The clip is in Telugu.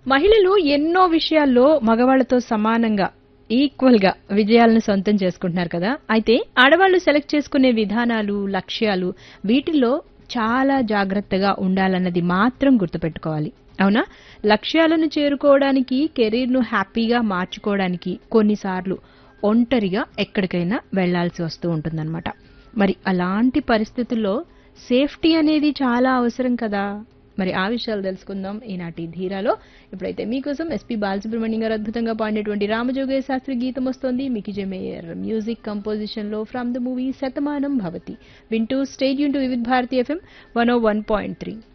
మహిళలు ఎన్నో విషయాల్లో మగవాళ్లతో సమానంగా ఈక్వల్ గా విజయాలను సొంతం చేసుకుంటున్నారు కదా అయితే ఆడవాళ్లు సెలెక్ట్ చేసుకునే విధానాలు లక్ష్యాలు వీటిల్లో చాలా జాగ్రత్తగా ఉండాలన్నది మాత్రం గుర్తుపెట్టుకోవాలి అవునా లక్ష్యాలను చేరుకోవడానికి కెరీర్ను హ్యాపీగా మార్చుకోవడానికి కొన్నిసార్లు ఒంటరిగా ఎక్కడికైనా వెళ్లాల్సి వస్తూ ఉంటుందన్నమాట మరి అలాంటి పరిస్థితుల్లో సేఫ్టీ అనేది చాలా అవసరం కదా మరి ఆ విషయాలు తెలుసుకుందాం ఈనాటి ధీరాలో ఇప్పుడైతే మీకోసం ఎస్పి బాలసుబ్రహ్మణ్యం గారు అద్భుతంగా పాడినటువంటి రామజోగయ్య శాస్త్రి గీతం వస్తోంది మికిజే మేయర్ మ్యూజిక్ కంపోజిషన్ లో from the movie Shatamanam Bhavati వింటూ stay tuned to Vividh Bharati FM one oh one point three